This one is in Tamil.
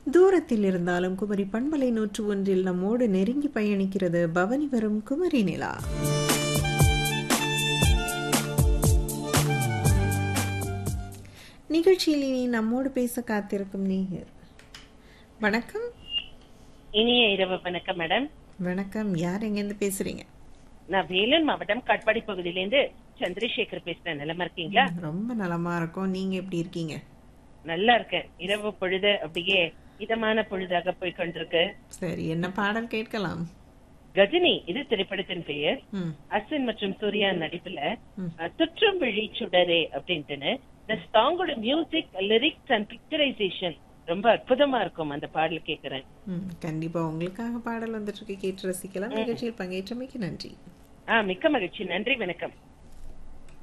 தூரத்தில் இருந்தாலும் குமரி பண்பலை நூற்று ஒன்றில் நம்மோடு நெருங்கி பயணிக்கிறது பவனி வரும் குமரி நிலா நிகழ்ச்சியில் இனி நம்மோடு பேச காத்திருக்கும் நீர் வணக்கம் இனிய இரவு வணக்கம் மேடம் வணக்கம் யார் எங்கேருந்து பேசுறீங்க நான் வேலூர் மாவட்டம் கட்பாடி பகுதியிலேருந்து சந்திரசேகர் பேசுறேன் நிலமா இருக்கீங்களா ரொம்ப நலமா இருக்கோம் நீங்க எப்படி இருக்கீங்க நல்லா இருக்கேன் இரவு பொழுது அப்படியே இதமான பொழுதாக போய் கொண்டிருக்கு சரி என்ன பாடல் கேட்கலாம் கஜினி இது திரைப்படத்தின் பெயர் ம் அஸ்வின் மற்றும் சூர்யா நடிப்புல ம். அஹ், துற்றும் விழி சுடரே அப்படின்ட்டுன்னு இந்த சாங்கோட மியூசிக் லிரிக்ஸ் அண்ட் பிக்சரைசேஷன் ரொம்ப அற்புதமா இருக்கும் அந்த பாடல் கேக்குறேன் ம் கண்டிப்பா உங்களுக்காக பாடல் வந்துட்டு இருக்கு கேட்டு ரசிக்கலாம் நிகழ்ச்சியில் பங்கேற்றமைக்கு நன்றி ஆஹ் மிக்க மகிழ்ச்சி நன்றி வணக்கம்